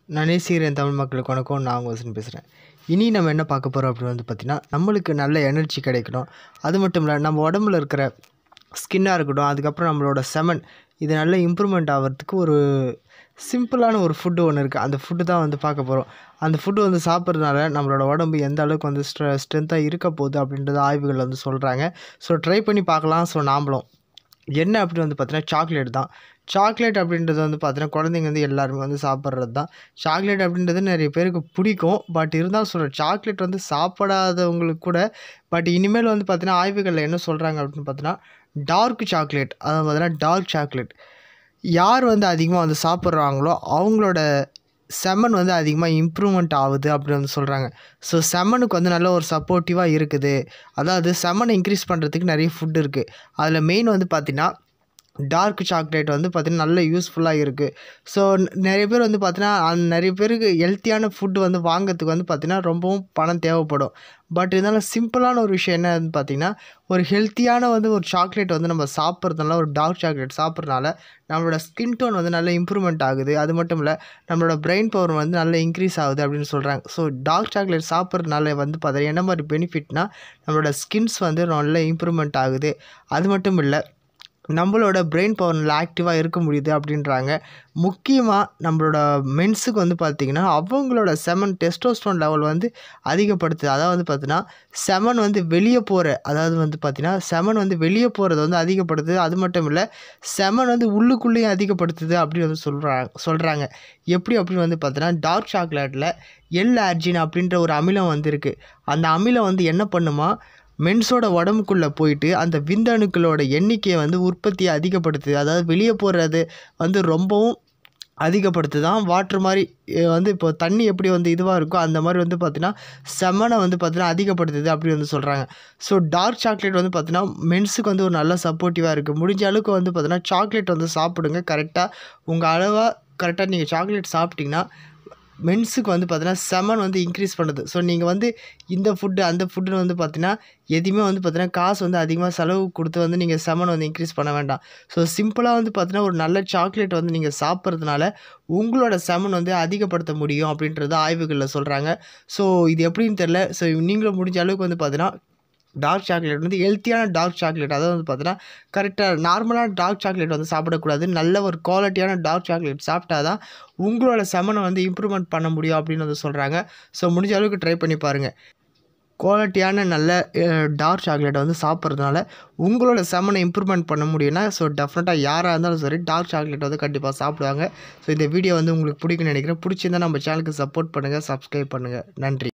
நான் நேசிக்கிறேன் தமிழ் மக்களுக்கு வணக்கம் நான் உங்கள் வசன் பேசுகிறேன் இனி நம்ம என்ன பார்க்க போகிறோம் அப்படின்னு வந்து பார்த்திங்கன்னா நம்மளுக்கு நல்ல எனர்ஜி கிடைக்கணும் அது மட்டும் இல்லை நம்ம உடம்புல இருக்கிற ஸ்கின்னாக இருக்கட்டும் அதுக்கப்புறம் நம்மளோட செமன் இது நல்ல இம்ப்ரூவ்மெண்ட் ஆகிறதுக்கு ஒரு சிம்பிளான ஒரு ஃபுட்டு ஒன்று இருக்குது அந்த ஃபுட்டு தான் வந்து பார்க்க போகிறோம் அந்த ஃபுட்டு வந்து சாப்பிட்றதுனால நம்மளோட உடம்பு எந்த அளவுக்கு வந்து ஸ்ட்ரெ ஸ்ட்ரென்த்தாக இருக்க போகுது அப்படின்றத ஆய்வுகள் வந்து சொல்கிறாங்க ஸோ ட்ரை பண்ணி பார்க்கலாம் ஸோ நாமளும் என்ன அப்படின்னு வந்து பார்த்தீங்கன்னா சாக்லேட் தான் சாக்லேட் அப்படின்றது வந்து பார்த்தீங்கன்னா குழந்தைங்க வந்து எல்லாருமே வந்து சாப்பிட்றது தான் சாக்லேட் அப்படின்றது நிறைய பேருக்கு பிடிக்கும் பட் இருந்தாலும் சொல்கிறேன் சாக்லேட் வந்து சாப்பிடாதவங்களுக்கு கூட பட் இனிமேல் வந்து பார்த்தீங்கன்னா ஆய்வுகளில் என்ன சொல்கிறாங்க அப்படின்னு பார்த்தீங்கன்னா டார்க் சாக்லேட் அதாவது பார்த்தீங்கன்னா டார்க் சாக்லேட் யார் வந்து அதிகமாக வந்து சாப்பிட்றாங்களோ அவங்களோட செமன் வந்து அதிகமாக இம்ப்ரூவ்மெண்ட் ஆகுது அப்படின்னு வந்து சொல்கிறாங்க ஸோ செமனுக்கு வந்து நல்ல ஒரு சப்போர்ட்டிவாக இருக்குது அதாவது செமனை இன்க்ரீஸ் பண்ணுறதுக்கு நிறைய ஃபுட் இருக்குது அதில் மெயின் வந்து பார்த்திங்கன்னா டார்க் சாக்லேட் வந்து பார்த்திங்கன்னா நல்ல யூஸ்ஃபுல்லாக இருக்குது ஸோ நிறைய பேர் வந்து பார்த்தீங்கன்னா அந்த நிறைய பேருக்கு ஹெல்த்தியான ஃபுட்டு வந்து வாங்கிறதுக்கு வந்து பார்த்திங்கன்னா ரொம்பவும் பணம் தேவைப்படும் பட் இருந்தாலும் சிம்பிளான ஒரு விஷயம் என்னன்னு பார்த்தீங்கன்னா ஒரு ஹெல்த்தியான வந்து ஒரு சாக்லேட் வந்து நம்ம சாப்பிட்றதுனால ஒரு டார்க் சாக்லேட் சாப்பிட்றதுனால நம்மளோட ஸ்கின் டோன் வந்து நல்ல இம்ப்ரூவ்மெண்ட் ஆகுது அது மட்டும் இல்லை நம்மளோட பிரெயின் பவர் வந்து நல்ல இன்க்ரீஸ் ஆகுது அப்படின்னு சொல்கிறாங்க ஸோ டார்க் சாக்லேட் சாப்பிட்றதுனால வந்து பார்த்தீங்கன்னா என்ன மாதிரி பெனிஃபிட்னா நம்மளோட ஸ்கின்ஸ் வந்து நல்ல இம்ப்ரூவ்மெண்ட் ஆகுது அது மட்டும் இல்லை நம்மளோட பிரெயின் பவர் நல்லா ஆக்டிவாக இருக்க முடியுது அப்படின்றாங்க முக்கியமாக நம்மளோட மென்ஸுக்கு வந்து பார்த்திங்கன்னா அவங்களோட செமன் டெஸ்டோஸ்டோன் லெவல் வந்து அதிகப்படுத்துது அதாவது வந்து பார்த்தீங்கன்னா செமன் வந்து வெளியே போகிற அதாவது வந்து பார்த்திங்கன்னா செமன் வந்து வெளியே போகிறத வந்து அதிகப்படுத்துது அது மட்டும் இல்லை செமன் வந்து உள்ளுக்குள்ளேயும் அதிகப்படுத்துது அப்படின்னு வந்து சொல்கிறாங்க சொல்கிறாங்க எப்படி அப்படின்னு வந்து பார்த்தீங்கன்னா டார்க் சாக்லேட்டில் எல் ஆர்ஜின் அப்படின்ற ஒரு அமிலம் வந்து இருக்குது அந்த அமிலம் வந்து என்ன பண்ணுமா மென்ஸோட உடம்புக்குள்ளே போயிட்டு அந்த விந்தணுக்களோட எண்ணிக்கையை வந்து உற்பத்தியை அதிகப்படுத்துது அதாவது வெளியே போடுறது வந்து ரொம்பவும் அதிகப்படுத்துதான் வாட்ரு மாதிரி வந்து இப்போ தண்ணி எப்படி வந்து இதுவாக இருக்கோ அந்த மாதிரி வந்து பார்த்திங்கன்னா செமனை வந்து பார்த்திங்கன்னா அதிகப்படுத்துது அப்படி வந்து சொல்கிறாங்க ஸோ டார்க் சாக்லேட் வந்து பார்த்திங்கன்னா மென்ஸுக்கு வந்து ஒரு நல்ல சப்போர்ட்டிவாக இருக்குது முடிஞ்ச அளவுக்கு வந்து பார்த்திங்கன்னா சாக்லேட் வந்து சாப்பிடுங்க கரெக்டாக உங்கள் அளவாக கரெக்டாக நீங்கள் சாக்லேட் சாப்பிட்டிங்கன்னா மென்ஸுக்கு வந்து பார்த்தீங்கன்னா செமன் வந்து இன்க்ரீஸ் பண்ணுது ஸோ நீங்கள் வந்து இந்த ஃபுட்டு அந்த ஃபுட்டுன்னு வந்து பார்த்தீங்கன்னா எதுவுமே வந்து பார்த்தீங்கன்னா காசு வந்து அதிகமாக செலவு கொடுத்து வந்து நீங்கள் செமன் வந்து இன்க்ரீஸ் பண்ண வேண்டாம் ஸோ சிம்பிளாக வந்து பார்த்தீங்கன்னா ஒரு நல்ல சாக்லேட் வந்து நீங்கள் சாப்பிட்றதுனால உங்களோட செமன் வந்து அதிகப்படுத்த முடியும் அப்படின்றது ஆய்வுகளில் சொல்கிறாங்க ஸோ இது எப்படின்னு தெரில ஸோ நீங்களும் முடிஞ்ச அளவுக்கு வந்து பார்த்தீங்கன்னா டார்க் சாக்லேட் வந்து ஹெல்த்தியான டார்க் சாக்லேட் அதாவது வந்து பார்த்தீங்கன்னா கரெக்டாக நார்மலான டார்க் சாக்லேட் வந்து சாப்பிடக்கூடாது நல்ல ஒரு குவாலிட்டியான டார்க் சாக்லேட் சாப்பிட்டா தான் உங்களோட செமனை வந்து இம்ப்ரூவ்மெண்ட் பண்ண முடியும் அப்படின்னு வந்து சொல்கிறாங்க ஸோ முடிஞ்ச அளவுக்கு ட்ரை பண்ணி பாருங்கள் குவாலிட்டியான நல்ல டார்க் சாக்லேட்டை வந்து சாப்பிட்றதுனால உங்களோட செமனை இம்ப்ரூவ்மெண்ட் பண்ண முடியும்னா ஸோ டெஃபினட்டாக யாராக இருந்தாலும் சரி டார்க் சாக்லேட் வந்து கண்டிப்பாக சாப்பிடுவாங்க ஸோ இந்த வீடியோ வந்து உங்களுக்கு பிடிக்கும்னு நினைக்கிறேன் பிடிச்சிருந்தா நம்ம சேனலுக்கு சப்போர்ட் பண்ணுங்கள் சப்ஸ்கிரைப் பண்ணுங்கள் நன்றி